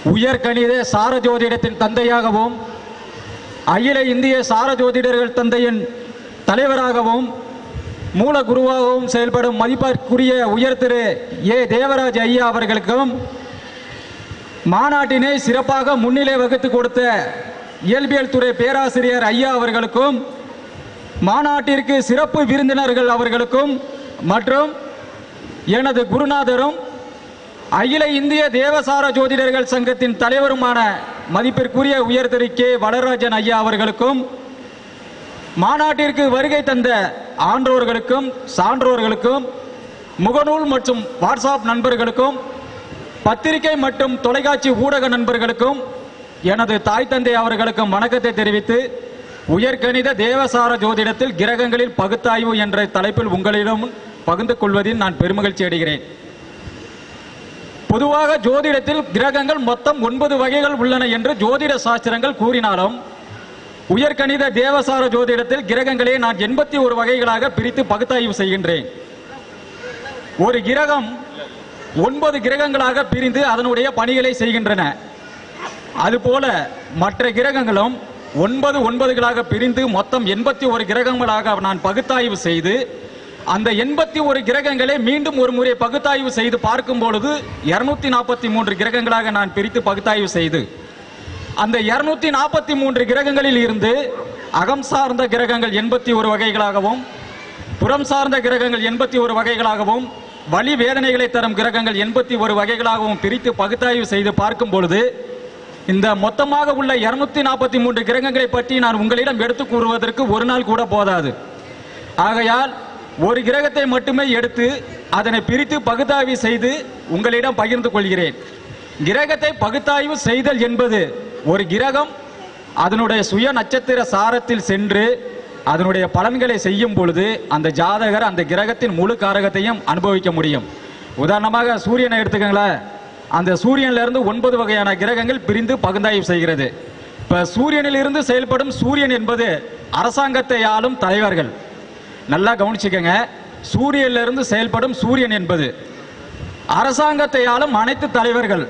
உயர்கணித சாரஜோதிடத்தின் தந்தையாகவும் அகில இந்திய சாரஜோதிடர்கள் தந்தையின் தலைவராகவும் மூல குருவாகவும் செயல்படும் மதிப்பிற்குரிய உயர் திரு ஏ தேவராஜ் ஐயா அவர்களுக்கும் மாநாட்டினை சிறப்பாக முன்னிலை வகுத்து கொடுத்த இயல்பியல் துறை பேராசிரியர் ஐயா அவர்களுக்கும் மாநாட்டிற்கு சிறப்பு விருந்தினர்கள் அவர்களுக்கும் மற்றும் எனது குருநாதரும் அகில இந்திய தேவசார ஜோதிடர்கள் சங்கத்தின் தலைவருமான மதிப்பிற்குரிய உயர் திரு கே வளராஜன் ஐயா அவர்களுக்கும் மாநாட்டிற்கு வருகை தந்த ஆன்றோர்களுக்கும் சான்றோர்களுக்கும் முகநூல் மற்றும் வாட்ஸ்அப் நண்பர்களுக்கும் பத்திரிகை மற்றும் தொலைக்காட்சி ஊடக நண்பர்களுக்கும் எனது தாய் தந்தை அவர்களுக்கும் வணக்கத்தை தெரிவித்து உயர்கணித தேவசார ஜோதிடத்தில் கிரகங்களில் பகுத்தாய்வு என்ற தலைப்பில் உங்களிடம் பகிர்ந்து கொள்வதில் நான் பெருமகிழ்ச்சி அடைகிறேன் பொதுவாக ஜோதிடத்தில் கிரகங்கள் மொத்தம் ஒன்பது வகைகள் உள்ளன என்று ஜோதிட சாஸ்திரங்கள் கூறினாலும் உயர்கணித தேவசார ஜோதிடத்தில் கிரகங்களே நான் எண்பத்தி ஒரு வகைகளாக பிரித்து பகுத்தாய்வு செய்கின்றேன் ஒரு கிரகம் ஒன்பது கிரகங்களாக பிரிந்து அதனுடைய பணிகளை செய்கின்றன அதுபோல மற்ற கிரகங்களும் ஒன்பது ஒன்பதுகளாக பிரிந்து மொத்தம் எண்பத்தி ஒரு கிரகங்களாக நான் பகுத்தாய்வு செய்து அந்த எண்பத்தி ஒரு கிரகங்களை மீண்டும் ஒரு முறை பகுத்தாய்வு செய்து பார்க்கும் பொழுது இருநூத்தி நாற்பத்தி மூன்று கிரகங்களாக நான் பிரித்து பகுத்தாய்வு செய்து அந்த இருநூத்தி நாற்பத்தி மூன்று கிரகங்களில் இருந்து அகம் சார்ந்த கிரகங்கள் எண்பத்தி ஒரு வகைகளாகவும் புறம் சார்ந்த கிரகங்கள் எண்பத்தி ஒரு வகைகளாகவும் வலி வேதனைகளை தரும் கிரகங்கள் எண்பத்தி ஒரு வகைகளாகவும் பிரித்து பகுத்தாய்வு செய்து பார்க்கும் பொழுது இந்த மொத்தமாக உள்ள இருநூத்தி நாற்பத்தி மூன்று கிரகங்களை பற்றி நான் உங்களிடம் எடுத்து கூறுவதற்கு ஒரு நாள் கூட போதாது ஆகையால் ஒரு கிரகத்தை மட்டுமே எடுத்து அதனை பிரித்து பகுத்தாய்வு செய்து உங்களிடம் பகிர்ந்து கொள்கிறேன் கிரகத்தை பகுத்தாய்வு செய்தல் என்பது ஒரு கிரகம் அதனுடைய சுய நட்சத்திர சாரத்தில் சென்று அதனுடைய பலன்களை செய்யும் பொழுது அந்த ஜாதகர் அந்த கிரகத்தின் முழு காரகத்தையும் அனுபவிக்க முடியும் உதாரணமாக சூரியனை எடுத்துக்கங்களேன் அந்த சூரியன்ல இருந்து ஒன்பது வகையான கிரகங்கள் பிரிந்து பகுந்தாய்வு செய்கிறது இப்ப சூரியனில் இருந்து செயல்படும் சூரியன் என்பது அரசாங்கத்தை ஆளும் தலைவர்கள் நல்லா கவனிச்சுக்கங்க சூரியனில் இருந்து செயல்படும் சூரியன் என்பது அரசாங்கத்தை ஆளும் அனைத்து தலைவர்கள்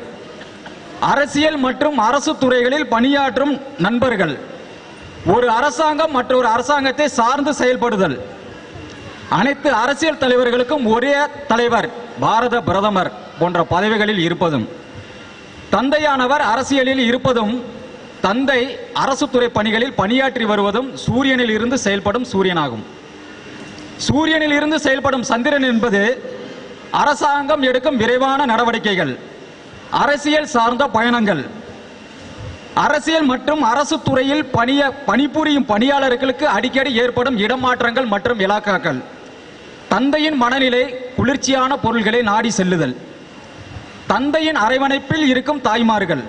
அரசியல் மற்றும் அரசு துறைகளில் பணியாற்றும் நண்பர்கள் ஒரு அரசாங்கம் மற்றொரு அரசாங்கத்தை சார்ந்து செயல்படுதல் அனைத்து அரசியல் தலைவர்களுக்கும் ஒரே தலைவர் பாரத பிரதமர் போன்ற பதவிகளில் இருப்பதும் தந்தையானவர் அரசியலில் இருப்பதும் தந்தை அரசு துறை பணிகளில் பணியாற்றி வருவதும் சூரியனில் இருந்து செயல்படும் சூரியனாகும் சூரியனில் இருந்து செயல்படும் சந்திரன் என்பது அரசாங்கம் எடுக்கும் விரைவான நடவடிக்கைகள் அரசியல் சார்ந்த பயணங்கள் அரசியல் மற்றும் அரசு துறையில் பணிய பணிபுரியும் பணியாளர்களுக்கு அடிக்கடி ஏற்படும் இடமாற்றங்கள் மற்றும் இலாக்காக்கள் தந்தையின் மனநிலை குளிர்ச்சியான பொருள்களை நாடி செல்லுதல் தந்தையின் அரவணைப்பில் இருக்கும் தாய்மார்கள்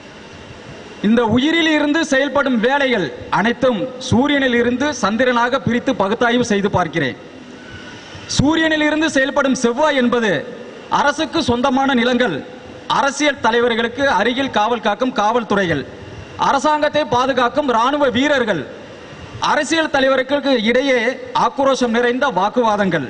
இந்த உயிரில் இருந்து செயல்படும் வேலைகள் அனைத்தும் சூரியனில் இருந்து சந்திரனாக பிரித்து பகுத்தாய்வு செய்து பார்க்கிறேன் சூரியனில் இருந்து செயல்படும் செவ்வாய் என்பது அரசுக்கு சொந்தமான நிலங்கள் அரசியல் தலைவர்களுக்கு அருகில் காவல் காக்கும் காவல்துறைகள் அரசாங்கத்தை பாதுகாக்கும் ராணுவ வீரர்கள் அரசியல் தலைவர்களுக்கு இடையே ஆக்ரோஷம் நிறைந்த வாக்குவாதங்கள்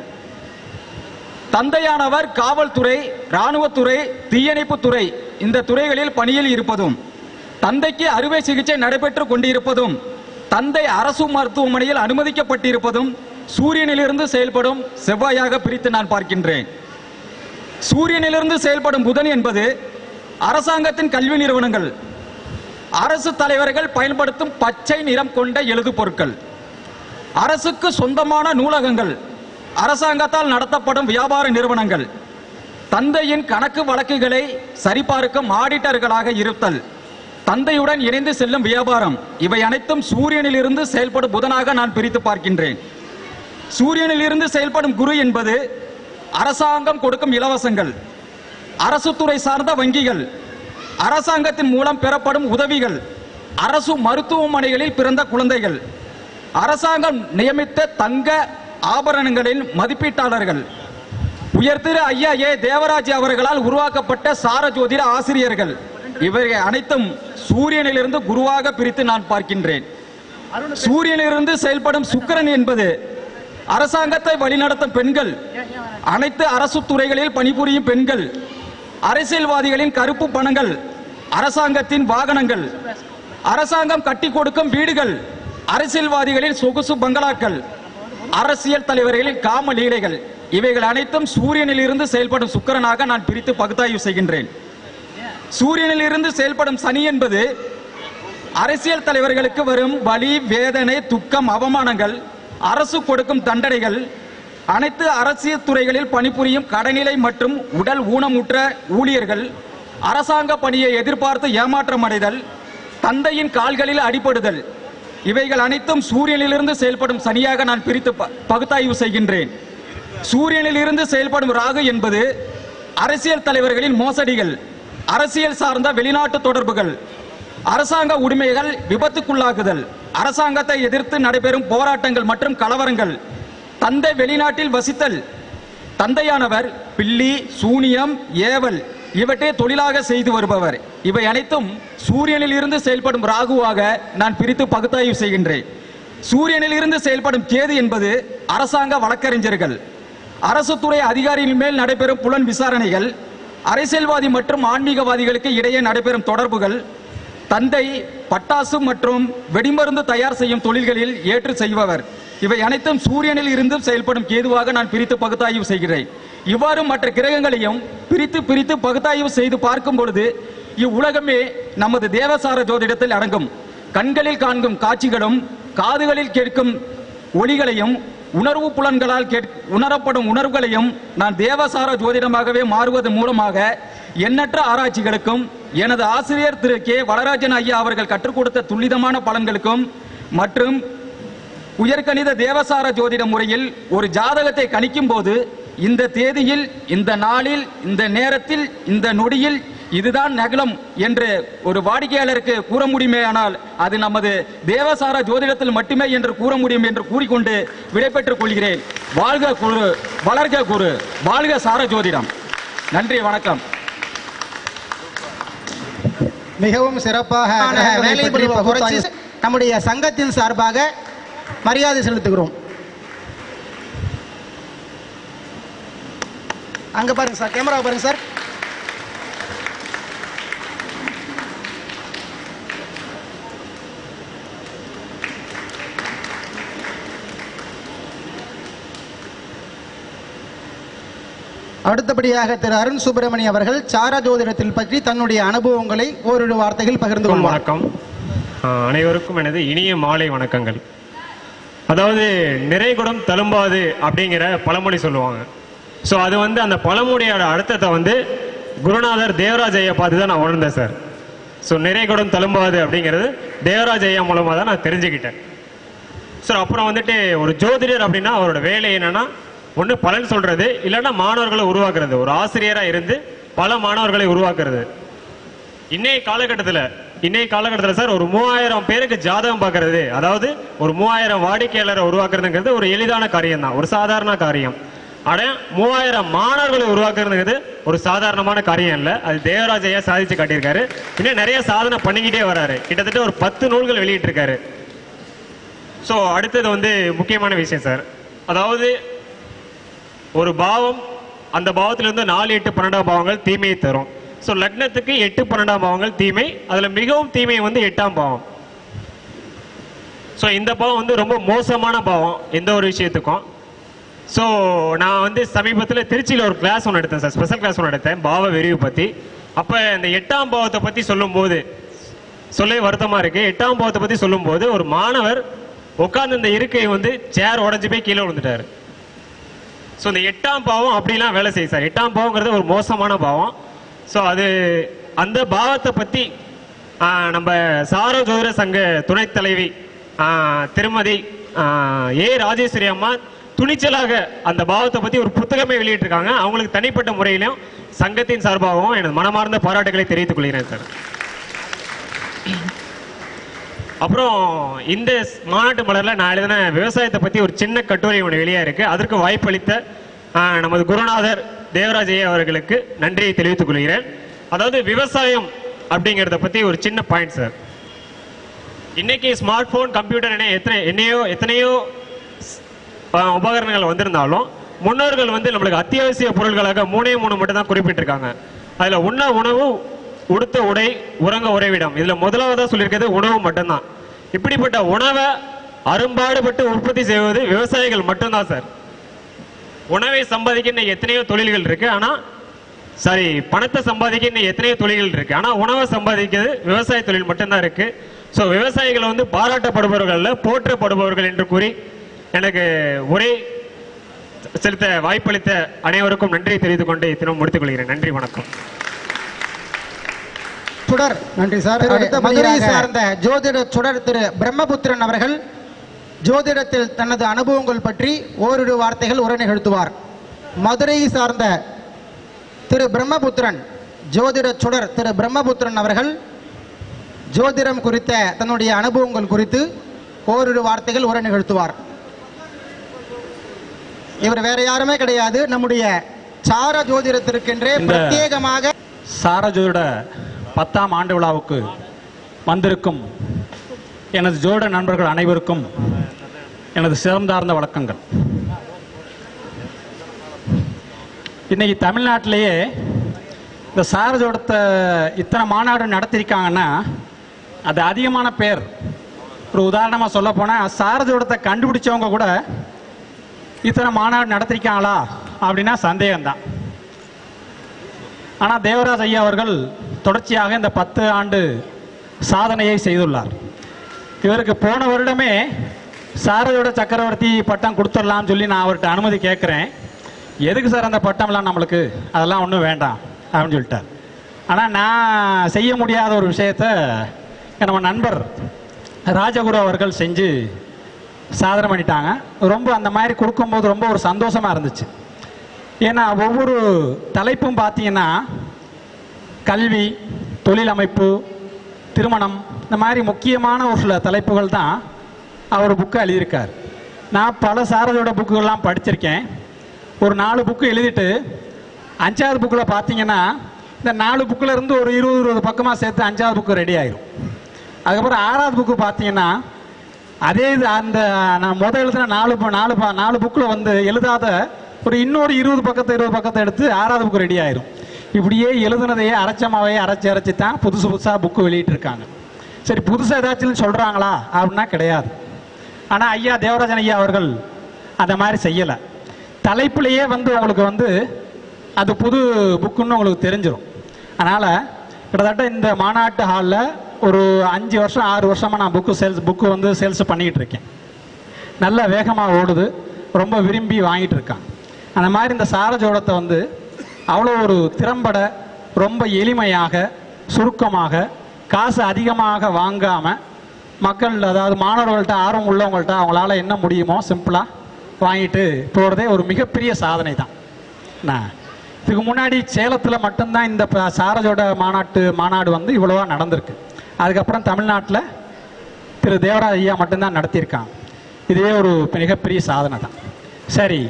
தந்தையானவர் காவல்துறை ராணுவத்துறை தீயணைப்புத்துறை இந்த துறைகளில் பணியில் இருப்பதும் தந்தைக்கு அறுவை சிகிச்சை நடைபெற்றுக் கொண்டிருப்பதும் தந்தை அரசு மருத்துவமனையில் அனுமதிக்கப்பட்டிருப்பதும் சூரியனிலிருந்து செயல்படும் செவ்வாயாக பிரித்து நான் பார்க்கின்றேன் சூரியனிலிருந்து செயல்படும் புதன் என்பது அரசாங்கத்தின் கல்வி நிறுவனங்கள் அரசு தலைவர்கள் பயன்படுத்தும் பச்சை நிறம் கொண்ட எழுது பொருட்கள் அரசுக்கு சொந்தமான நூலகங்கள் அரசாங்கத்தால் நடத்தப்படும் வியாபார நிறுவனங்கள் தந்தையின் கணக்கு வழக்குகளை சரிபார்க்கும் ஆடிட்டர்களாக இருத்தல் தந்தையுடன் இணைந்து செல்லும் வியாபாரம் இவை அனைத்தும் சூரியனில் இருந்து செயல்படும் புதனாக நான் பிரித்து பார்க்கின்றேன் சூரியனில் இருந்து செயல்படும் குரு என்பது அரசாங்கம் கொடுக்கும் இலவசங்கள் அரசு துறை சார்ந்த வங்கிகள் அரசாங்கத்தின் மூலம் பெறப்படும் உதவிகள் அரசு மருத்துவமனைகளில் பிறந்த குழந்தைகள் அரசாங்கம் நியமித்த தங்க ஆபரணங்களின் மதிப்பீட்டாளர்கள் உயர்திரு ஐயா ஏ தேவராஜ் அவர்களால் உருவாக்கப்பட்ட சாரஜோதிட ஆசிரியர்கள் இவர்கள் அனைத்தும் சூரியனிலிருந்து குருவாக பிரித்து நான் பார்க்கின்றேன் சூரியனிலிருந்து செயல்படும் சுக்கிரன் என்பது அரசாங்கத்தை வழிநடத்தும் பெண்கள் அனைத்து அரசு துறைகளில் பணிபுரியும் பெண்கள் அரசியல்வாதிகளின் கருப்பு பணங்கள் அரசாங்கத்தின் வாகனங்கள் அரசாங்கம் கட்டி கொடுக்கும் வீடுகள் அரசியல்வாதிகளின் சொகுசு பங்களாக்கள் அரசியல் தலைவர்களின் காம லீலைகள் இவைகள் அனைத்தும் சூரியனில் இருந்து செயல்படும் சுக்கிரனாக நான் பிரித்து பகுத்தாய்வு செய்கின்றேன் சூரியனில் இருந்து செயல்படும் சனி என்பது அரசியல் தலைவர்களுக்கு வரும் வலி வேதனை துக்கம் அவமானங்கள் அரசு கொடுக்கும் தண்டனைகள் அனைத்து அரசியல் துறைகளில் பணிபுரியும் கடனிலை மற்றும் உடல் ஊனமுற்ற ஊழியர்கள் அரசாங்க பணியை எதிர்பார்த்து ஏமாற்றம் அடைதல் தந்தையின் கால்களில் அடிபடுதல் இவைகள் அனைத்தும் சூரியனிலிருந்து செயல்படும் சனியாக நான் பிரித்து ப- பகுத்தாய்வு செய்கின்றேன் சூரியனிலிருந்து செயல்படும் ராகு என்பது அரசியல் தலைவர்களின் மோசடிகள் அரசியல் சார்ந்த வெளிநாட்டு தொடர்புகள் அரசாங்க உரிமைகள் விபத்துக்குள்ளாகுதல் அரசாங்கத்தை எதிர்த்து நடைபெறும் போராட்டங்கள் மற்றும் கலவரங்கள் தந்தை வெளிநாட்டில் வசித்தல் தந்தையானவர் பில்லி சூனியம் ஏவல் இவற்றை தொழிலாக செய்து வருபவர் இவை அனைத்தும் சூரியனில் இருந்து செயல்படும் ராகுவாக நான் பிரித்து பகுத்தாய்வு செய்கின்றேன் சூரியனில் இருந்து செயல்படும் கேது என்பது அரசாங்க வழக்கறிஞர்கள் அரசு துறை அதிகாரியின் மேல் நடைபெறும் புலன் விசாரணைகள் அரசியல்வாதி மற்றும் ஆன்மீகவாதிகளுக்கு இடையே நடைபெறும் தொடர்புகள் தந்தை பட்டாசு மற்றும் வெடிமருந்து தயார் செய்யும் தொழில்களில் ஏற்று செய்பவர் இவை அனைத்தும் சூரியனில் இருந்து செயல்படும் கேதுவாக நான் பிரித்து பகுத்தாய்வு செய்கிறேன் இவ்வாறு மற்ற கிரகங்களையும் பிரித்து பிரித்து பகுத்தாய்வு செய்து பார்க்கும் பொழுது இவ்வுலகமே நமது தேவசார ஜோதிடத்தில் அடங்கும் கண்களில் காண்கும் காட்சிகளும் காதுகளில் கேட்கும் ஒளிகளையும் உணர்வு புலன்களால் கேட் உணரப்படும் உணர்வுகளையும் நான் தேவசார ஜோதிடமாகவே மாறுவதன் மூலமாக எண்ணற்ற ஆராய்ச்சிகளுக்கும் எனது ஆசிரியர் திரு கே வளராஜன் ஐயா அவர்கள் கற்றுக் கொடுத்த துல்லிதமான பலன்களுக்கும் மற்றும் உயர்கணித தேவசார ஜோதிட முறையில் ஒரு ஜாதகத்தை கணிக்கும் போது இந்த தேதியில் இந்த நாளில் இந்த நேரத்தில் இந்த நொடியில் இதுதான் நகலம் என்று ஒரு வாடிக்கையாளருக்கு கூற முடியுமேயானால் அது நமது தேவசார ஜோதிடத்தில் மட்டுமே என்று கூற முடியும் என்று கூறிக்கொண்டு விடைபெற்றுக் கொள்கிறேன் வாழ்க குரு வளர்க குரு வாழ்க சார ஜோதிடம் நன்றி வணக்கம் மிகவும் சிறப்பாக ஆன கிரகங்களை வேலை பற்றி பளுவை குறைச்சு பகுத்தாய்வு- நம்முடைய சங்கத்தின் சார்பாக மரியாதை செலுத்துகிறோம் அங்க பாருங்க சார் கேமரா பாருங்க சார் அடுத்தபடியாக திரு அருண் சுப்பிரமணி அவர்கள் சாரா ஜோதிடத்தில் பற்றி தன்னுடைய அனுபவங்களை ஓரிரு வார்த்தைகள் பகிர்ந்து வணக்கம் கொள்வார் வணக்கம் ஆஹ் அனைவருக்கும் எனது இனிய மாலை வணக்கங்கள் அதாவது நிறைகுடம் தழும்பாது அப்படிங்கிற பழமொழி சொல்லுவாங்க ஸோ அது வந்து அந்த பழமொழியோட அர்த்தத்தை வந்து குருநாதர் தேவராஜ் ஐயா பார்த்து தான் நான் உணர்ந்தேன் சார் ஸோ நிறைகுடம் தழும்பாது அப்படிங்கிறது தேவராஜ் ஐயா மூலமாக தான் நான் தெரிஞ்சுக்கிட்டேன் சார் அப்புறம் வந்துட்டு ஒரு ஜோதிடர் அப்படின்னா அவரோட வேலை என்னன்னா ஒன்று பலன் சொல்றது இல்லைன்னா மாணவர்களை உருவாக்குறது ஒரு ஆசிரியராக இருந்து பல மாணவர்களை உருவாக்குறது இன்னைய காலகட்டத்தில் இன்னைய காலகட்டத்தில் சார் ஒரு மூவாயிரம் பேருக்கு ஜாதகம் பார்க்கறது அதாவது ஒரு மூவாயிரம் வாடிக்கையாளரை உருவாக்குறதுங்கிறது ஒரு எளிதான காரியம் தான் ஒரு சாதாரண காரியம் ஆனா மூவாயிரம் மாணவர்களை உருவாக்குறதுங்கிறது ஒரு சாதாரணமான காரியம் இல்லை அது தேவராஜ் ஐயா சாதிச்சு காட்டியிருக்காரு இன்னும் நிறைய சாதனை பண்ணிக்கிட்டே வராரு கிட்டத்தட்ட ஒரு பத்து நூல்கள் வெளியிட்டிருக்காரு ஸோ அடுத்தது வந்து முக்கியமான விஷயம் சார் அதாவது ஒரு பாவம் அந்த பாவத்திலிருந்து நாலு எட்டு பன்னெண்டாம் பாவங்கள் தீமையை தரும் ஸோ லக்னத்துக்கு எட்டு பன்னெண்டாம் பாவங்கள் தீமை அதில் மிகவும் தீமை வந்து எட்டாம் பாவம் ஸோ இந்த பாவம் வந்து ரொம்ப மோசமான பாவம் எந்த ஒரு விஷயத்துக்கும் ஸோ நான் வந்து சமீபத்தில் திருச்சியில் ஒரு கிளாஸ் ஒன்று எடுத்தேன் சார் ஸ்பெஷல் கிளாஸ் ஒன்று எடுத்தேன் பாவ விரிவு பற்றி அப்போ இந்த எட்டாம் பாவத்தை பற்றி சொல்லும்போது சொல்லவே வருத்தமாக இருக்கு எட்டாம் பாவத்தை பற்றி சொல்லும்போது ஒரு மாணவர் உட்கார்ந்து இந்த இருக்கை வந்து சேர் உடஞ்சி போய் கீழே விழுந்துட்டாரு ஸோ இந்த எட்டாம் பாவம் அப்படிலாம் வேலை செய்யும் சார் எட்டாம் பாவங்கிறது ஒரு மோசமான பாவம் ஸோ அது அந்த பாவத்தை பற்றி நம்ம சார ஜோதிட சங்க துணைத் தலைவி ஆ, திருமதி ஆ, ஏ ராஜேஸ்வரி அம்மா துணிச்சலாக அந்த பாவத்தை பற்றி ஒரு புத்தகமே வெளியிட்டிருக்காங்க அவங்களுக்கு தனிப்பட்ட முறையிலும் சங்கத்தின் சார்பாகவும் எனது மனமார்ந்த பாராட்டுகளை தெரிவித்துக் கொள்கிறேன் சார் அப்புறம் இந்த மாநாட்டு மலர்ல நான் எழுதின விவசாயத்தை பத்தி ஒரு சின்ன கட்டுரை ஒன்று வெளியா இருக்கு அதற்கு வாய்ப்பளித்த ஆஹ், நமது குருநாதர் தேவராஜ் ஐயா அவர்களுக்கு நன்றியை தெரிவித்துக் கொள்கிறேன் அதாவது விவசாயம் அப்படிங்கிறத பத்தி ஒரு சின்ன பாயிண்ட் சார் இன்னைக்கு ஸ்மார்ட் போன் கம்ப்யூட்டர் என எத்தனை என்னையோ எத்தனையோ ஆஹ், உபகரணங்கள் வந்திருந்தாலும் முன்னோர்கள் வந்து நம்மளுக்கு அத்தியாவசிய பொருள்களாக மூணே மூணு மட்டும் தான் குறிப்பிட்டிருக்காங்க அதுல உண்ண உணவு உடுத்த உடை உறங்க உறைவிடம் இதுல முதலாவதா சொல்லியிருக்கிறது உணவு மட்டும்தான் இப்படிப்பட்ட உணவை அரும்பாடுபட்டு உற்பத்தி செய்வது விவசாயிகள் மட்டும்தான் சார் உணவை சம்பாதிக்க இன்னைக்கு எத்தனையோ தொழில்கள் இருக்கு ஆனா சாரி பணத்தை சம்பாதிக்க இன்னைக்கு எத்தனையோ தொழில்கள் இருக்கு ஆனா உணவை சம்பாதிக்கிறது விவசாய தொழில் மட்டும்தான் இருக்கு ஸோ விவசாயிகள் வந்து பாராட்டப்படுபவர்கள் அல்ல போற்றப்படுபவர்கள் என்று கூறி எனக்கு உரை செலுத்த வாய்ப்பளித்த அனைவருக்கும் நன்றி தெரிவித்துக் கொண்டு இத்தினம் முடித்துக் கொள்கிறேன் நன்றி வணக்கம் சுடர் நன்றி சார் திரு அடுத்த மதுரை மதுரை சார்ந்த ஜோதிட சுடர் திரு பிரம்மபுத்திரன் அவர்கள் ஜோதிடத்தில் தனது அனுபவங்கள் பற்றி ஓரிரு வார்த்தைகள் உரை நிகழ்த்துவார் மதுரை சார்ந்த திரு பிரம்மபுத்திரன் ஜோதிட சுடர் திரு பிரம்மபுத்திரன் அவர்கள் ஜோதிடம் குறித்த தன்னுடைய அனுபவங்கள் குறித்து ஓரிரு வார்த்தைகள் உரை நிகழ்த்துவார் இவர் வேற யாருமே கிடையாது நம்முடைய சார ஜோதிடத்திற்கென்றே இந்த- பிரத்யேகமாக சாரஜோட பத்தாம் ஆண்டு விழாவுக்கு வந்திருக்கும் எனது ஜோட நண்பர்கள் அனைவருக்கும் எனது சிறந்தார்ந்த வணக்கங்கள் இன்னைக்கு தமிழ்நாட்டிலேயே இந்த சாரஜோடத்தை இத்தனை மாநாடு நடத்தியிருக்காங்கன்னா அது அதிகமான பேர் ஒரு உதாரணமாக சொல்ல போனால் சாரஜோடத்தை கண்டுபிடிச்சவங்க கூட இத்தனை மாநாடு நடத்திருக்காங்களா அப்படின்னா சந்தேகம்தான் ஆனால் தேவராஜ் ஐயா அவர்கள் தொடர்ச்சியாக இந்த பத்து ஆண்டு சாதனையை செய்துள்ளார் இவருக்கு போன வருடமே சாரதோட சக்கரவர்த்தி பட்டம் கொடுத்துடலாம்னு சொல்லி நான் அவர்கிட்ட அனுமதி கேட்குறேன் எதுக்கு சார் அந்த பட்டம்லாம் நம்மளுக்கு அதெல்லாம் ஒன்றும் வேண்டாம் அப்படின்னு சொல்லிட்டார் ஆனால் நான் செய்ய முடியாத ஒரு விஷயத்த நம்ம நண்பர் ராஜகுரு அவர்கள் செஞ்சு சாதனை பண்ணிட்டாங்க ரொம்ப அந்த மாதிரி கொடுக்கும்போது ரொம்ப ஒரு சந்தோஷமாக இருந்துச்சு ஏன்னா ஒவ்வொரு தலைப்பும் பார்த்தீங்கன்னா கல்வி தொழில் அமைப்பு திருமணம் இந்த மாதிரி முக்கியமான ஒரு சில தலைப்புகள் தான் அவர் புக்கை எழுதியிருக்கார் நான் பல சாரதோட புக்குகள்லாம் படிச்சிருக்கேன் ஒரு நாலு புக்கு எழுதிட்டு அஞ்சாவது புக்கில் பார்த்தீங்கன்னா இந்த நாலு புக்கில் இருந்து ஒரு இருபது இருபது பக்கமாக சேர்த்து அஞ்சாவது புக்கு ரெடி ஆயிரும் அதுக்கப்புறம் ஆறாவது புக்கு பார்த்தீங்கன்னா அதே இது அந்த நான் முத எழுதின நாலு பு- நாலு ப- நாலு புக்கில் வந்து எழுதாத ஒரு இன்னொரு இருபது பக்கத்தை இருபது பக்கத்தை எடுத்து ஆறாவது புக்கு ரெடி ஆயிரும் இப்படியே எழுதுனதையே அரைச்சமாவே அரைச்சி அரைச்சி தான் புதுசு புதுசாக புக்கு வெளியிட்டிருக்காங்க சரி புதுசாக ஏதாச்சும் சொல்கிறாங்களா அப்படின்னா கிடையாது ஆனால் ஐயா தேவராஜன் ஐயா அவர்கள் அந்த மாதிரி செய்யலை தலைப்புலேயே வந்து உங்களுக்கு வந்து அது புது புக்குன்னு உங்களுக்கு தெரிஞ்சிடும் அதனால் கிட்டத்தட்ட இந்த மாநாட்டு ஹாலில் ஒரு அஞ்சு வருஷம் ஆறு வருஷமாக நான் புக்கு சேல்ஸ் புக்கு வந்து சேல்ஸ் பண்ணிக்கிட்டு இருக்கேன் நல்ல வேகமாக ஓடுது ரொம்ப விரும்பி வாங்கிட்டு இருக்கான் அந்த மாதிரி இந்த சாரஜோடத்தை வந்து அவ்வளோ ஒரு திறம்பட ரொம்ப எளிமையாக சுருக்கமாக காசு அதிகமாக வாங்காமல் மக்கள் அதாவது மாணவர்கள்ட்ட ஆர்வம் உள்ளவங்கள்ட்ட அவங்களால என்ன முடியுமோ சிம்பிளாக வாங்கிட்டு போகிறதே ஒரு மிகப்பெரிய சாதனை தான் நான் இதுக்கு முன்னாடி சேலத்தில் மட்டும்தான் இந்த ப- சாரஜோட மாநாட்டு மாநாடு வந்து இவ்வளவா நடந்திருக்கு அதுக்கப்புறம் தமிழ்நாட்டில் திரு தேவராஜ் ஐயா மட்டும்தான் நடத்தியிருக்காங்க இதுவே ஒரு மிகப்பெரிய சாதனை தான் சரி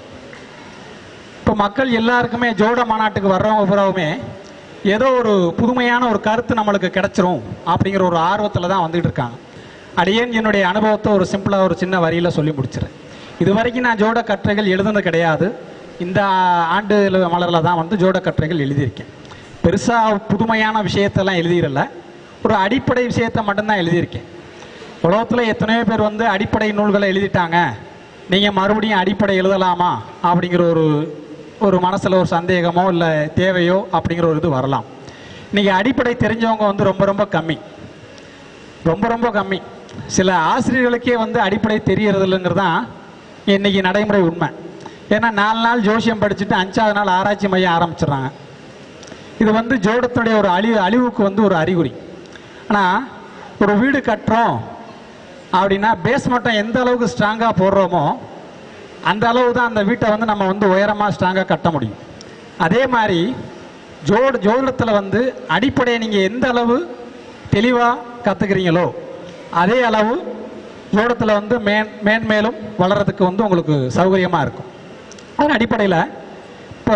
இப்போ மக்கள் எல்லாருக்குமே ஜோட மாநாட்டுக்கு வர்றவங்க பூராவுமே ஏதோ ஒரு புதுமையான ஒரு கருத்து நம்மளுக்கு கிடைச்சிரும் அப்படிங்கிற ஒரு ஆர்வத்தில் தான் வந்துகிட்டு இருக்காங்க அடியேன் என்னுடைய அனுபவத்தை ஒரு சிம்பிளாக ஒரு சின்ன வரியில் சொல்லி முடிச்சிடுறேன் இது வரைக்கும் நான் ஜோட கட்டுரைகள் எழுதுனது கிடையாது இந்த ஆண்டு மலரில் தான் வந்து ஜோட கட்டுரைகள் எழுதியிருக்கேன் பெருசாக புதுமையான விஷயத்தெல்லாம் எழுதிடல ஒரு அடிப்படை விஷயத்தை மட்டும்தான் எழுதியிருக்கேன் உலகத்தில் எத்தனையோ பேர் வந்து அடிப்படை நூல்களை எழுதிட்டாங்க நீங்கள் மறுபடியும் அடிப்படை எழுதலாமா அப்படிங்கிற ஒரு ஒரு மனசில் ஒரு சந்தேகமோ இல்லை தேவையோ அப்படிங்கிற ஒரு இது வரலாம் இன்னைக்கு அடிப்படை தெரிஞ்சவங்க வந்து ரொம்ப ரொம்ப கம்மி ரொம்ப ரொம்ப கம்மி சில ஆசிரியர்களுக்கே வந்து அடிப்படை தெரியறது இல்லைங்கிறது தான் இன்னைக்கு நடைமுறை உண்மை ஏன்னா நாலு நாள் ஜோசியம் படிச்சுட்டு அஞ்சாவது நாள் ஆராய்ச்சி மையம் ஆரம்பிச்சிடுறாங்க இது வந்து ஜோடத்துடைய ஒரு அழிவு அழிவுக்கு வந்து ஒரு அறிகுறி ஆனால் ஒரு வீடு கட்டுறோம் அப்படின்னா பேஸ் மட்டும் எந்த அளவுக்கு ஸ்ட்ராங்காக போடுறோமோ அந்த அளவு தான் அந்த வீட்டை வந்து நம்ம வந்து உயரமாக ஸ்ட்ராங்காக கட்ட முடியும் அதே மாதிரி ஜோடு ஜோதிடத்தில் வந்து அடிப்படையை நீங்கள் எந்த அளவு தெளிவாக கற்றுக்கிறீங்களோ அதே அளவு ஜோடத்தில் வந்து மேன் மேன்மேலும் வளர்கிறதுக்கு வந்து உங்களுக்கு சௌகரியமாக இருக்கும் அதன் அடிப்படையில் இப்போ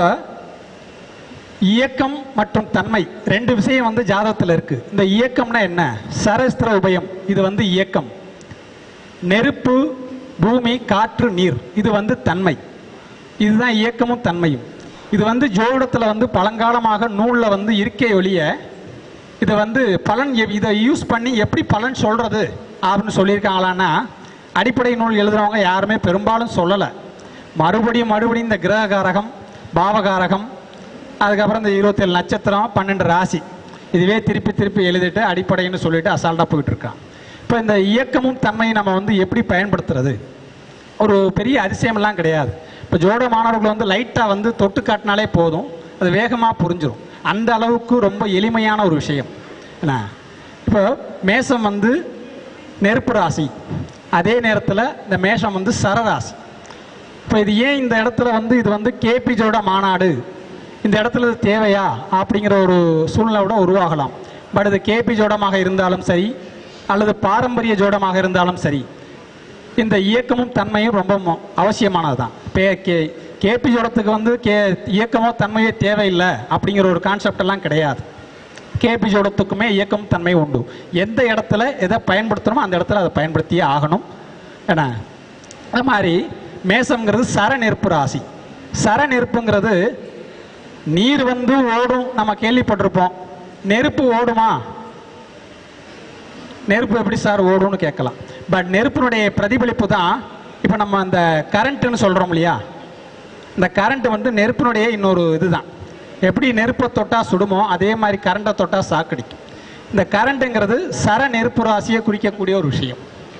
இயக்கம் மற்றும் தன்மை ரெண்டு விஷயம் வந்து ஜாதகத்தில் இருக்கு இந்த இயக்கம்னா என்ன சரஸ்திர உபயம் இது வந்து இயக்கம் நெருப்பு பூமி காற்று நீர் இது வந்து தன்மை இதுதான் இயக்கமும் தன்மையும் இது வந்து ஜோதிடத்தில் வந்து பழங்காலமாக நூலில் வந்து இருக்கே ஒழிய இதை வந்து பலன் எ- இதை யூஸ் பண்ணி எப்படி பலன் சொல்றது அப்படின்னு சொல்லியிருக்காங்களான்னா அடிப்படை நூல் எழுதுறவங்க யாருமே பெரும்பாலும் சொல்லலை மறுபடியும் மறுபடியும் இந்த கிரககாரகம் பாவகாரகம் அதுக்கப்புறம் இந்த இருபத்தேழு நட்சத்திரம் பன்னெண்டு ராசி இதுவே திருப்பி திருப்பி எழுதிட்டு அடிப்படைன்னு சொல்லிட்டு அசால்ட்டாக போயிட்டு இருக்கான் இப்போ இந்த இயக்கமும் தன்மையும் நம்ம வந்து எப்படி பயன்படுத்துறது ஒரு பெரிய அதிசயமெல்லாம் கிடையாது இப்போ ஜோட மாணவர்கள் வந்து லைட்டாக வந்து தொட்டு காட்டினாலே போதும் அது வேகமாக புரிஞ்சிடும் அந்த அளவுக்கு ரொம்ப எளிமையான ஒரு விஷயம் என்ன இப்போ மேசம் வந்து நெருப்பு ராசி அதே நேரத்தில் இந்த மேஷம் வந்து சரராசி இப்போ இது ஏன் இந்த இடத்துல வந்து இது வந்து கேபிஜோட மாநாடு இந்த இடத்துல இது தேவையா அப்படிங்கிற ஒரு சூழ்நிலை கூட உருவாகலாம் பட் இது கேபி ஜோடமாக இருந்தாலும் சரி அல்லது பாரம்பரிய ஜோடமாக இருந்தாலும் சரி இந்த இயக்கமும் தன்மையும் ரொம்ப மு- அவசியமானது தான் இப்போ கே கேபி ஜோடத்துக்கு வந்து கே இயக்கமோ தன்மையோ தேவையில்லை அப்படிங்கிற ஒரு கான்செப்ட் எல்லாம் கிடையாது கேபி ஜோடத்துக்குமே இயக்கம் தன்மை உண்டு எந்த இடத்துல எதை பயன்படுத்தணுமோ அந்த இடத்துல அதை பயன்படுத்தியே ஆகணும் ஏன்னா அது மாதிரி மேசம்ங்கிறது சர நெருப்பு ராசி சர நெருப்புங்கிறது நீர் வந்து ஓடும் நம்ம கேள்விப்பட்டிருப்போம் நெருப்பு ஓடுமா நெருப்பு எப்படி சார் ஓடும்னு கேட்கலாம் பட் நெருப்பினுடைய பிரதிபலிப்பு தான் இப்போ நம்ம அந்த கரண்ட்டுன்னு சொல்கிறோம் இல்லையா இந்த கரண்ட் வந்து நெருப்பினுடைய இன்னொரு இதுதான் எப்படி நெருப்பை தொட்டா சுடுமோ அதே மாதிரி கரண்ட்டை தொட்டா சாக்கடிக்கும் இந்த கரண்ட்டுங்கிறது சர நெருப்பு ராசியை குறிக்கக்கூடிய ஒரு விஷயம்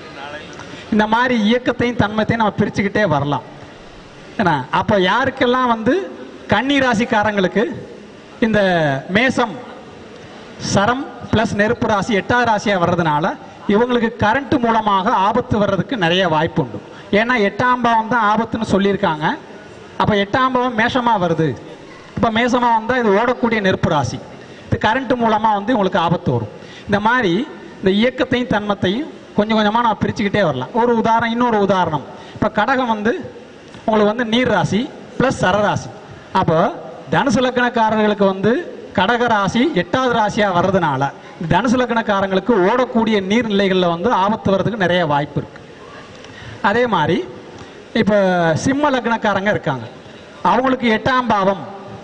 இந்த மாதிரி இயக்கத்தையும் தன்மத்தையும் நம்ம பிரிச்சுக்கிட்டே வரலாம் ஏன்னா அப்போ யாருக்கெல்லாம் வந்து கன்னி ராசிக்காரங்களுக்கு இந்த மேசம் சரம் ப்ளஸ் நெருப்பு ராசி எட்டாவது ராசியாக வர்றதுனால இவங்களுக்கு கரண்ட் மூலமாக ஆபத்து வர்றதுக்கு நிறைய வாய்ப்பு உண்டு ஏன்னா எட்டாம் பாவம் தான் ஆபத்துன்னு சொல்லியிருக்காங்க அப்போ எட்டாம் பாவம் மேஷமாக வருது இப்போ மேசமாக வந்தால் இது ஓடக்கூடிய நெருப்பு ராசி இது கரண்ட் மூலமாக வந்து உங்களுக்கு ஆபத்து வரும் இந்த மாதிரி இந்த இயக்கத்தையும் தன்மத்தையும் கொஞ்சம் கொஞ்சமாக நான் பிரிச்சுக்கிட்டே வரலாம் ஒரு உதாரணம் இன்னொரு உதாரணம் இப்போ கடகம் வந்து உங்களுக்கு வந்து நீர் ராசி ப்ளஸ் சரராசி அப்போ தனுசு லக்னக்காரர்களுக்கு வந்து கடக ராசி எட்டாவது ராசியாக வர்றதுனால இந்த தனுசு லக்னக்காரங்களுக்கு ஓடக்கூடிய நீர்நிலைகளில் வந்து ஆபத்து வர்றதுக்கு நிறைய வாய்ப்பு இருக்கு அதே மாதிரி இப்போ சிம்ம லக்னக்காரங்க இருக்காங்க அவங்களுக்கு எட்டாம் பாவம்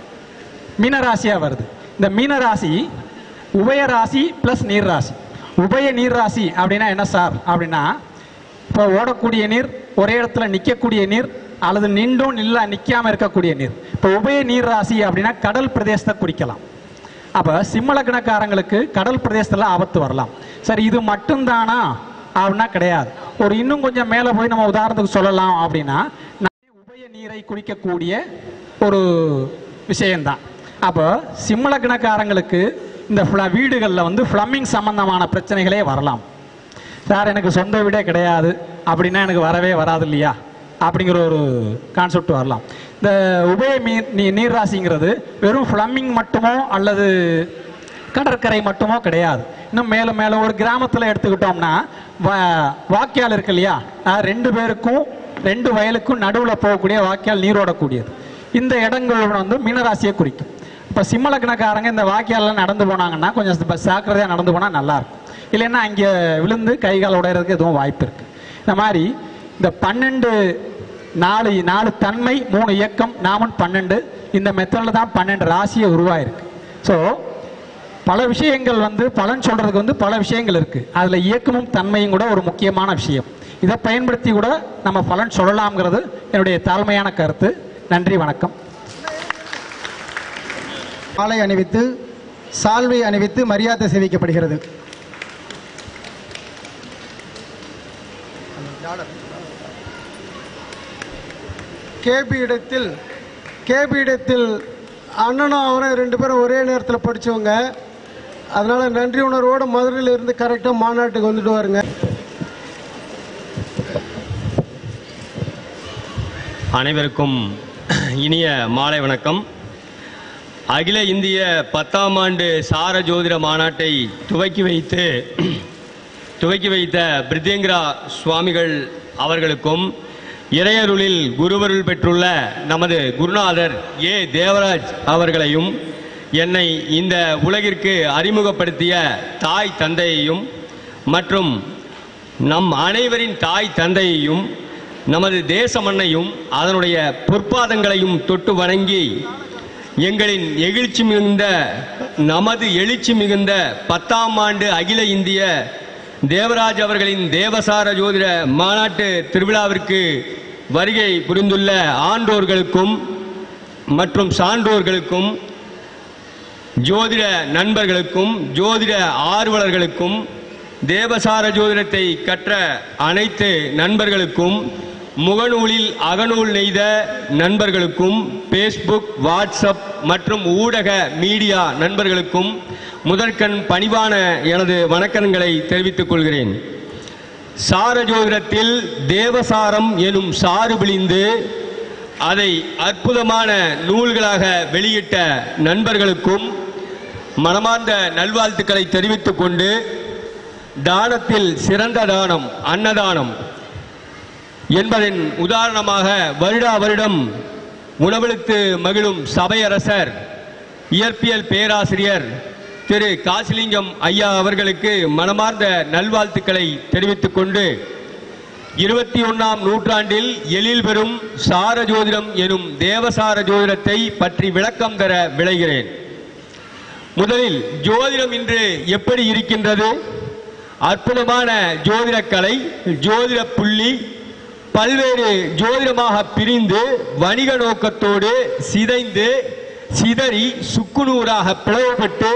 மீனராசியாக வருது இந்த மீனராசி உபய ராசி ப்ளஸ் நீர் ராசி உபய நீர் ராசி அப்படின்னா என்ன சார் அப்படின்னா இப்போ ஓடக்கூடிய நீர் ஒரே இடத்துல நிற்கக்கூடிய நீர் அல்லது நின்றும் நில்ல நிற்காம இருக்கக்கூடிய நீர் இப்போ உபய நீர் ராசி அப்படின்னா கடல் பிரதேசத்தை குறிக்கலாம் அப்போ சிம்ம லக்னக்காரங்களுக்கு கடல் பிரதேசத்தில் ஆபத்து வரலாம் சரி இது மட்டும்தானா அப்படின்னா கிடையாது ஒரு இன்னும் கொஞ்சம் மேலே போய் நம்ம உதாரணத்துக்கு சொல்லலாம் அப்படின்னா நாமே உபய நீரை குறிக்கக்கூடிய ஒரு விஷயம்தான் அப்போ சிம்ம லக்னக்காரங்களுக்கு இந்த ஃப்ள- வீடுகளில் வந்து ஃப்ளம்மிங் சம்பந்தமான பிரச்சனைகளே வரலாம் சார் எனக்கு சொந்த வீடே கிடையாது அப்படின்னா எனக்கு வரவே வராது இல்லையா அப்படிங்கிற ஒரு கான்செப்ட் வரலாம் இந்த உபய மீ- நீ- நீர்ராசிங்கிறது வெறும் ஃப்ளம்மிங் மட்டுமோ அல்லது கடற்கரை மட்டுமோ கிடையாது இன்னும் மேலும் மேலும் ஒரு கிராமத்தில் எடுத்துக்கிட்டோம்னா வா- வாய்க்கால் இருக்கு இல்லையா அஹ் ரெண்டு பேருக்கும் ரெண்டு வயலுக்கும் நடுவில் போகக்கூடிய வாய்க்கால் நீரோடக்கூடியது இந்த இடங்கள் வந்து மீனராசியை குறிக்கும் இப்போ சிம்மலக்னக்காரங்க இந்த வாய்க்காலில் நடந்து போனாங்கன்னா கொஞ்சம் சாக்கிரதையாக நடந்து போனால் நல்லாயிருக்கும் இல்லைன்னா அங்கே விழுந்து கை கால் உடையிறதுக்கு எதுவும் வாய்ப்பு இருக்கு இந்த மாதிரி இந்த பன்னெண்டு நாலு நாலு தன்மை மூணு இயக்கம் நாமன் பன்னெண்டு இந்த மெத்தடில் தான் பன்னெண்டு ராசியை உருவாயிருக்கு ஸோ பல விஷயங்கள் வந்து பலன் சொல்றதுக்கு வந்து பல விஷயங்கள் இருக்கு அதுல இயக்கமும் தன்மையும் கூட ஒரு முக்கியமான விஷயம் இதை பயன்படுத்தி கூட நம்ம பலன் சொல்லலாம்ங்கிறது என்னுடைய தாழ்மையான கருத்து நன்றி வணக்கம் மாலை அணிவித்து சால்வை அணிவித்து மரியாதை சேவிக்கப்படுகிறது கேபி இடத்தில் கேபி இடத்தில் அண்ணனும் அவரும் ரெண்டு பேரும் ஒரே நேரத்தில் படித்தவங்க அதனால நன்றி உணர்வோடு மதுரையில் இருந்து கரெக்டாக மாநாட்டுக்கு வந்துட்டு வாருங்க அனைவருக்கும் இனிய மாலை வணக்கம் அகில இந்திய பத்தாம் ஆண்டு சார ஜோதிட மாநாட்டை துவக்கி வைத்து துவக்கி வைத்த பிரித்யங்கரா சுவாமிகள் அவர்களுக்கும் இறையருளில் குருவருள் பெற்றுள்ள நமது குருநாதர் ஏ தேவராஜ் அவர்களையும் என்னை இந்த உலகிற்கு அறிமுகப்படுத்திய தாய் தந்தையையும் மற்றும் நம் அனைவரின் தாய் தந்தையையும் நமது தேச மண்ணையும் அதனுடைய பொற்பாதங்களையும் தொட்டு வணங்கி எங்களின் எழுச்சி மிகுந்த நமது எழுச்சி மிகுந்த பத்தாம் ஆண்டு அகில இந்திய தேவராஜ் அவர்களின் தேவசார ஜோதிட மாநாட்டு திருவிழாவிற்கு வருகை புரிந்துள்ள ஆண்டோர்களுக்கும் மற்றும் சான்றோர்களுக்கும் ஜோதிட நண்பர்களுக்கும் ஜோதிட ஆர்வலர்களுக்கும் தேவசார ஜோதிடத்தை கற்ற அனைத்து நண்பர்களுக்கும் முகநூலில் அகநூல் நெய்த நண்பர்களுக்கும் ஃபேஸ்புக் வாட்ஸ்அப் மற்றும் ஊடக மீடியா நண்பர்களுக்கும் முதற்கண் பணிவான எனது வணக்கங்களை தெரிவித்துக் கொள்கிறேன் சார ஜோதிடத்தில் தேவசாரம் எனும் சாறு பிழிந்து அதை அற்புதமான நூல்களாக வெளியிட்ட நண்பர்களுக்கும் மனமார்ந்த நல்வாழ்த்துக்களை தெரிவித்துக் கொண்டு தானத்தில் சிறந்த தானம் அன்னதானம் என்பதன் உதாரணமாக வருடா வருடம் உணவளித்து மகிழும் சபையரசர் இயற்பியல் பேராசிரியர் திரு காசிலிங்கம் ஐயா அவர்களுக்கு மனமார்ந்த நல்வாழ்த்துக்களை தெரிவித்துக் கொண்டு இருபத்தி ஒன்னாம் நூற்றாண்டில் எழில் பெறும் சார ஜோதிடம் எனும் தேவசார ஜோதிடத்தை பற்றி விளக்கம் தர விளைகிறேன் முதலில் ஜோதிடம் இன்று எப்படி இருக்கின்றது அற்புதமான ஜோதிடக்கலை ஜோதிட புள்ளி பல்வேறு ஜோதிடமாக பிரிந்து வணிக நோக்கத்தோடு சிதைந்து சிதறி சுக்குநூறாக பிளவுபட்டு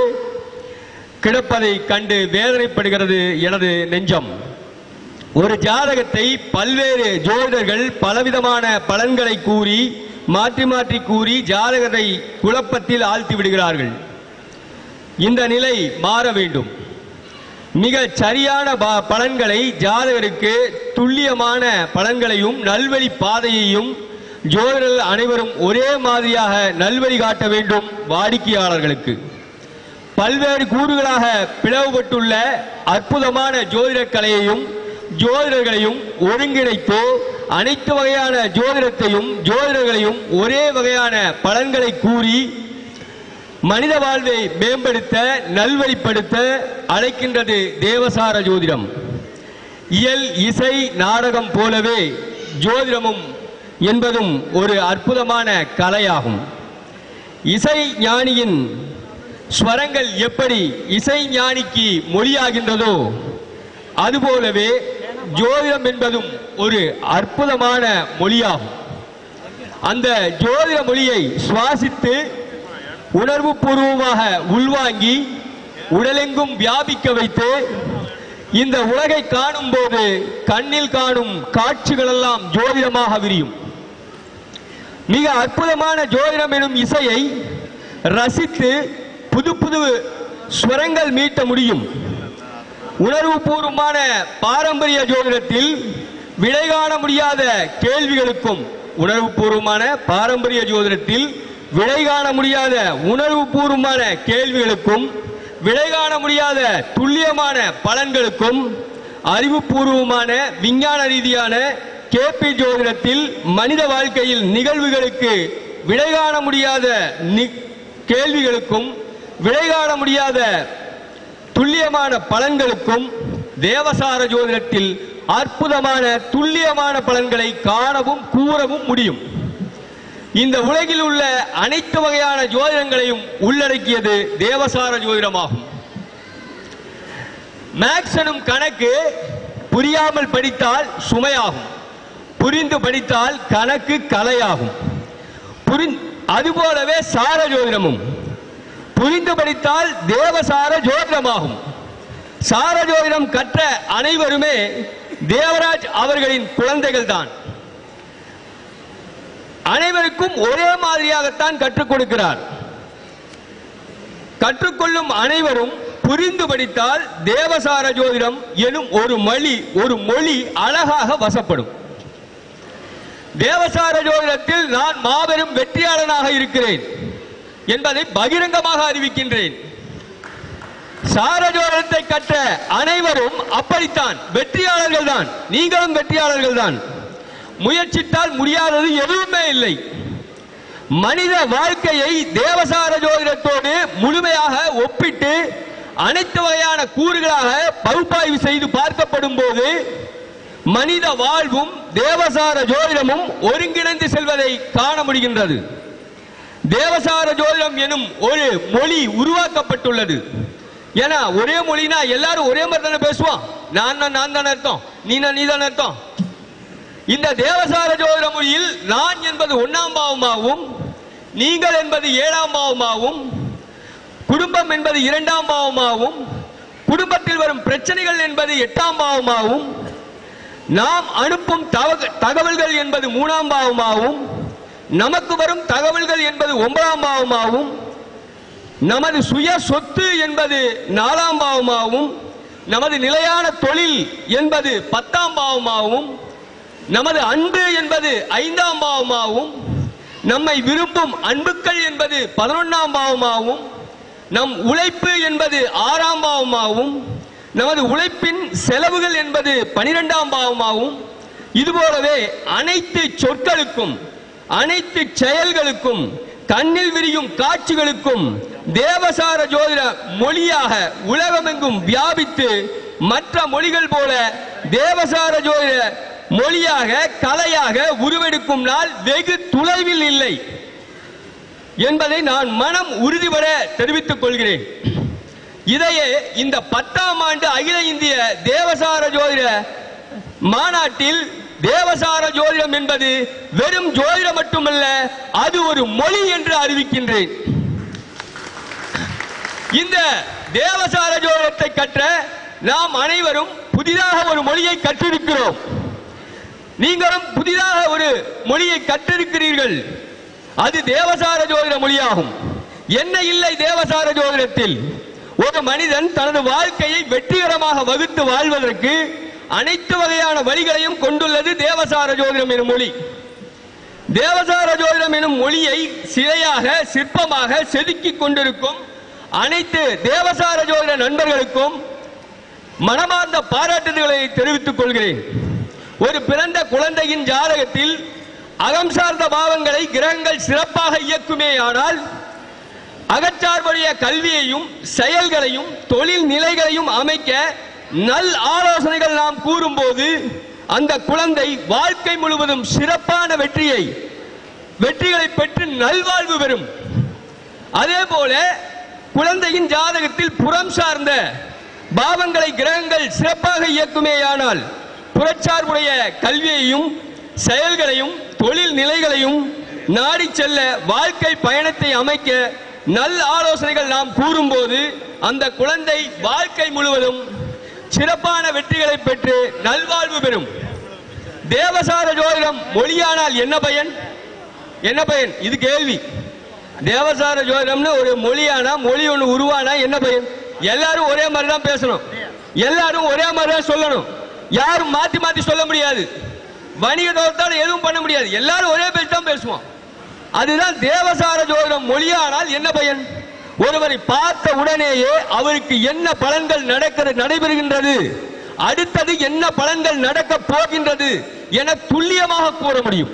கிடப்பதை கண்டு வேதனைப்படுகிறது எனது நெஞ்சம் ஒரு ஜாதகத்தை பல்வேறு ஜோதிடர்கள் பலவிதமான பலன்களை கூறி மாற்றி மாற்றி கூறி ஜாதகத்தை குழப்பத்தில் ஆழ்த்தி விடுகிறார்கள் இந்த நிலை மாற வேண்டும் மிக சரியான ப- பலன்களை ஜாதகருக்கு துல்லியமான பலன்களையும் நல்வழி பாதையையும் ஜோதிடர்கள் அனைவரும் ஒரே மாதிரியாக நல்வழி காட்ட வேண்டும் வாடிக்கையாளர்களுக்கு பல்வேறு கூறுகளாக பிளவுபட்டுள்ள அற்புதமான ஜோதிடக் கலையையும் ஜோதிடர்களையும் ஒருங்கிணைத்து அனைத்து வகையான ஜோதிடத்தையும் ஜோதிடர்களையும் ஒரே வகையான பலன்களை கூறி மனித வாழ்வை மேம்படுத்த நல்வழிப்படுத்த அழைக்கின்றது தேவசார ஜோதிடம் இயல் இசை நாடகம் போலவே ஜோதிடமும் என்பதும் ஒரு அற்புதமான கலையாகும் இசை ஞானியின் ஸ்வரங்கள் எப்படி இசை ஞானிக்கு மொழியாகின்றதோ அதுபோலவே ஜோதிடம் என்பதும் ஒரு அற்புதமான மொழியாகும் அந்த ஜோதிட மொழியை சுவாசித்து உணர்வு பூர்வமாக உள்வாங்கி உடலெங்கும் வியாபிக்க வைத்து இந்த உலகை காணும் போது கண்ணில் காணும் காட்சிகளெல்லாம் ஜோதிடமாக விரியும் மிக அற்புதமான ஜோதிடம் எனும் இசையை ரசித்து புது புது ஸ்வரங்கள் மீட்ட முடியும் உணர்வு பூர்வமான பாரம்பரிய ஜோதிடத்தில் விடை காண முடியாத கேள்விகளுக்கும் உணர்வு பூர்வமான பாரம்பரிய ஜோதிடத்தில் விடை காண முடியாத உணர்வு பூர்வமான கேள்விகளுக்கும் விடை காண முடியாத துல்லியமான பலன்களுக்கும் அறிவுபூர்வமான விஞ்ஞான ரீதியான கேபி ஜோதிடத்தில் மனித வாழ்க்கையில் நிகழ்வுகளுக்கு விடை காண முடியாத நி- கேள்விகளுக்கும் விடை காண முடியாத துல்லியமான பலன்களுக்கும் தேவசார ஜோதிடத்தில் அற்புதமான துல்லியமான பலன்களை காணவும் கூறவும் முடியும் இந்த உலகில் உள்ள அனைத்து வகையான ஜோதிடங்களையும் உள்ளடக்கியது தேவசார ஜோதிடமாகும் மேக்ஸ் எனும் கணக்கு புரியாமல் படித்தால் சுமையாகும் புரிந்து படித்தால் கணக்கு கலையாகும் புரிந் அதுபோலவே சார ஜோதிடமும் புரிந்து படித்தால் தேவசார ஜோதிடமாகும் சார ஜோதிடம் கற்ற அனைவருமே தேவராஜ் அவர்களின் குழந்தைகள் தான் அனைவருக்கும் ஒரே மாதிரியாகத்தான் கற்றுக் கொடுக்கிறார் கற்றுக்கொள்ளும் அனைவரும் புரிந்து படித்தால் தேவசார ஜோதிடம் எனும் ஒரு மொழி ஒரு மொழி அழகாக வசப்படும் தேவசார ஜோதிடத்தில் நான் மாபெரும் வெற்றியாளனாக இருக்கிறேன் என்பதை பகிரங்கமாக அறிவிக்கின்றேன் சார ஜோதிடத்தை கற்ற அனைவரும் அப்படித்தான் வெற்றியாளர்கள் தான் நீங்களும் வெற்றியாளர்கள் தான் முயற்சித்தால் முடியாதது எதுவுமே இல்லை மனித வாழ்க்கையை தேவசார ஜோதிடத்தோடு முழுமையாக ஒப்பிட்டு அனைத்து வகையான கூறுகளாக பகுப்பாய்வு செய்து பார்க்கப்படும் போது மனித வாழ்வும் தேவசார ஜோதிடமும் ஒருங்கிணைந்து செல்வதை காண முடிகின்றது தேவசார ஜோதிடம் எனும் ஒரு மொழி உருவாக்கப்பட்டுள்ளது ஏன்னா ஒரே மொழினா எல்லாரும் ஒரே மாதிரி தானே பேசுவோம் நான் தான் நான் தானே அர்த்தம் நீ நீ தானே அர்த்தம் இந்த தேவசார ஜோதிட மொழியில் நான் என்பது ஒன்னாம் பாவமாகவும் நீங்கள் என்பது ஏழாம் பாவமாகவும் குடும்பம் என்பது இரண்டாம் பாவமாகவும் குடும்பத்தில் வரும் பிரச்சனைகள் என்பது எட்டாம் பாவமாகவும் நாம் அனுப்பும் தவக- தகவல்கள் என்பது மூணாம் பாவமாகவும் நமக்கு வரும் தகவல்கள் என்பது ஒன்பதாம் பாவமாகவும் நமது சுய சொத்து என்பது நாலாம் பாவமாகவும் நமது நிலையான தொழில் என்பது பத்தாம் பாவமாகவும் நமது அன்பு என்பது ஐந்தாம் பாவமாகவும் நம்மை விரும்பும் அன்புக்கள் என்பது பதினொன்னாம் பாவமாகவும் நம் உழைப்பு என்பது ஆறாம் பாவமாகவும் நமது உழைப்பின் செலவுகள் என்பது பனிரெண்டாம் பாவமாகவும் இதுபோலவே அனைத்து சொற்களுக்கும் அனைத்து செயல்களுக்கும் கண்ணில் விரியும் காட்சிகளுக்கும் தேவசார ஜோதிட மொழியாக உலகமெங்கும் வியாபித்து மற்ற மொழிகள் போல தேவசார ஜோதிட மொழியாக கலையாக உருவெடுக்கும் நாள் வெகு தொலைவில் இல்லை என்பதை நான் மனம் உறுதிபட தெரிவித்துக் கொள்கிறேன் இதையே இந்த பத்தாம் ஆண்டு அகில இந்திய தேவசார ஜோதிட மாநாட்டில் தேவசார ஜோதிடம் என்பது வெறும் ஜோதிடம் மட்டுமல்ல அது ஒரு மொழி என்று அறிவிக்கின்றேன் இந்த தேவசார ஜோதிடத்தை கற்ற நாம் அனைவரும் புதிதாக ஒரு மொழியை கற்றிருக்கிறோம் நீங்களும் புதிதாக ஒரு மொழியை கற்றிருக்கிறீர்கள் அது தேவசார ஜோதிட மொழியாகும் என்ன இல்லை தேவசார ஜோதிடத்தில் ஒரு மனிதன் தனது வாழ்க்கையை வெற்றிகரமாக வகுத்து வாழ்வதற்கு அனைத்து வகையான வழிகளையும் கொண்டுள்ளது தேவசார ஜோதிடம் எனும் மொழி தேவசார ஜோதிடம் எனும் மொழியை சிலையாக சிற்பமாக செதுக்கிக் கொண்டிருக்கும் அனைத்து தேவசார ஜோதிட நண்பர்களுக்கும் மனமார்ந்த பாராட்டுதல்களை தெரிவித்துக் கொள்கிறேன் ஒரு பிறந்த குழந்தையின் ஜாதகத்தில் அகம் சார்ந்த பாவங்களை கிரகங்கள் சிறப்பாக இயக்குமேயானால் அகச்சார்புடைய கல்வியையும் செயல்களையும் தொழில் நிலைகளையும் அமைக்க நல் ஆலோசனைகள் நாம் கூறும்போது அந்த குழந்தை வாழ்க்கை முழுவதும் சிறப்பான வெற்றியை வெற்றிகளை பெற்று நல்வாழ்வு பெறும் அதே போல குழந்தையின் ஜாதகத்தில் புறம் சார்ந்த பாவங்களை கிரகங்கள் சிறப்பாக இயக்குமேயானால் புறச்சார்புடைய கல்வியையும் செயல்களையும் தொழில் நிலைகளையும் நாடி செல்ல வாழ்க்கை பயணத்தை அமைக்க நல் ஆலோசனைகள் நாம் கூறும்போது அந்த குழந்தை வாழ்க்கை முழுவதும் சிறப்பான வெற்றிகளை பெற்று நல்வாழ்வு பெறும் தேவசார ஜோதிடம் மொழியானால் என்ன பயன் என்ன பயன் இது கேள்வி தேவசார ஜோதிடம்னு ஒரு மொழியானா மொழி ஒன்று உருவானா என்ன பயன் எல்லாரும் ஒரே மாதிரி தான் பேசணும் எல்லாரும் ஒரே மாதிரி தான் சொல்லணும் யாரும் மாத்தி மாத்தி சொல்ல முடியாது வணிக தோட்டத்தால் எதுவும் பண்ண முடியாது எல்லாரும் ஒரே பேச்சு தான் பேசுவோம் அதுதான் தேவசார ஜோதிடம் மொழியானால் என்ன பயன் ஒருவரை பார்த்த உடனேயே அவருக்கு என்ன பலன்கள் நடக்கிறது நடைபெறுகின்றது அடுத்தது என்ன பலன்கள் நடக்க போகின்றது என துல்லியமாக கூற முடியும்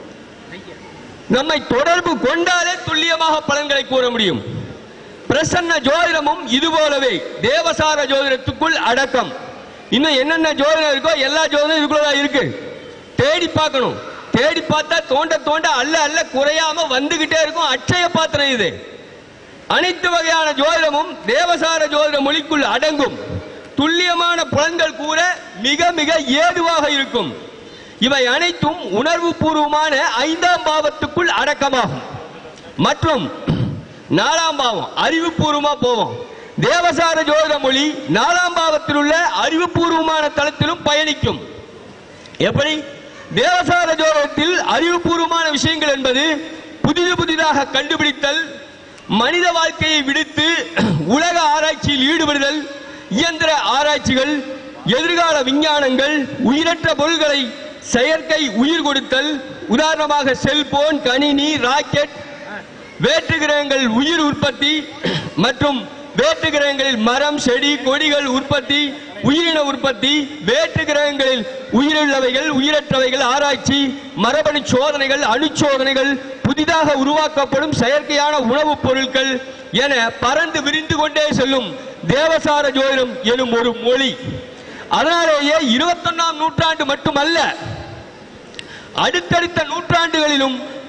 நம்மை தொடர்பு கொண்டாலே துல்லியமாக பலன்களை கூற முடியும் பிரசன்ன ஜோதிடமும் இது போலவே தேவசார ஜோதிடத்துக்குள் அடக்கம் இன்னும் என்னென்ன ஜோதிடம் இருக்கோ எல்லா ஜோதிடம் இதுக்குள்ளதான் இருக்கு தேடி பார்க்கணும் தேடி பார்த்தா தோண்ட தோண்ட அல்ல அல்ல குறையாம வந்துகிட்டே இருக்கும் அட்சய பாத்திரம் இது அனைத்து வகையான ஜோதிடமும் தேவசார ஜோதிட மொழிக்குள் அடங்கும் துல்லியமான புலன்கள் கூற மிக மிக ஏதுவாக இருக்கும் இவை அனைத்தும் உணர்வு பூர்வமான ஐந்தாம் பாவத்துக்குள் அடக்கமாகும் மற்றும் நாலாம் பாவம் அறிவுபூர்வமா போவோம் தேவசார ஜோதிட மொழி நாலாம் பாவத்தில் உள்ள அறிவுபூர்வமான தளத்திலும் பயணிக்கும் எப்படி தேவசார ஜோதிடத்தில் அறிவுபூர்வமான விஷயங்கள் என்பது புதிது புதிதாக கண்டுபிடித்தல் மனித வாழ்க்கையை விடுத்து உலக ஆராய்ச்சியில் ஈடுபடுதல் இயந்திர ஆராய்ச்சிகள் எதிர்கால விஞ்ஞானங்கள் உயிரற்ற பொருள்களை செயற்கை உயிர் கொடுத்தல் உதாரணமாக செல்போன் கணினி ராக்கெட் வேற்று கிரகங்கள் உயிர் உற்பத்தி மற்றும் வேற்று கிரகங்களில் மரம் செடி கொடிகள் உற்பத்தி உயிரின உற்பத்தி வேற்று கிரகங்களில் உயிருள்ளவைகள் உயிரற்றவைகள் ஆராய்ச்சி மரபணு சோதனைகள் அணுச்சோதனைகள் புதிதாக உருவாக்கப்படும் செயற்கையான உணவுப் பொருட்கள் என பறந்து விரிந்து கொண்டே செல்லும் தேவசார ஜோதிடம் எனும் ஒரு மொழி அதனாலேயே இருபத்தொன்னாம் நூற்றாண்டு மட்டுமல்ல அடுத்தடுத்த நூற்றாண்டுகளிலும்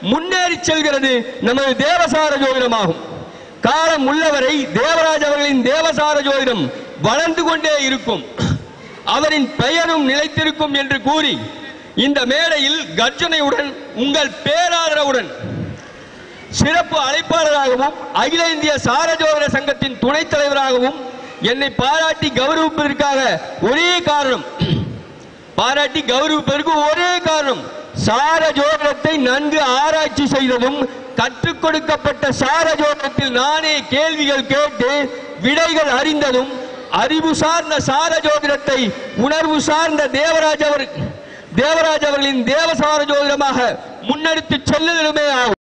முன்னேறி செல்கிறது நமது தேவசார ஜோதிடமாகும் காலம் உள்ளவரை தேவராஜ் அவர்களின் தேவசார ஜோதிடம் வளர்ந்து கொண்டே இருக்கும் அவரின் பெயரும் நிலைத்திருக்கும் என்று கூறி இந்த மேடையில் கர்ஜனையுடன் உங்கள் பேராதரவுடன் சிறப்பு அழைப்பாளராகவும் அகில இந்திய சாரஜோதிட சங்கத்தின் துணைத் தலைவராகவும் என்னை பாராட்டி கௌரவிப்பதற்காக ஒரே காரணம் பாராட்டி கௌரவிப்பதற்கு ஒரே காரணம் சார ஜோதிடத்தை நன்கு ஆராய்ச்சி செய்ததும் கற்றுக் கொடுக்கப்பட்ட சார ஜோதிடத்தில் நானே கேள்விகள் கேட்டு விடைகள் அறிந்ததும் அறிவு சார்ந்த சார ஜோதிடத்தை உணர்வு சார்ந்த தேவராஜ் அவர் தேவராஜ் அவர்களின் தேவசார ஜோதிடமாக முன்னெடுத்து செல்லுதலுமே ஆகும்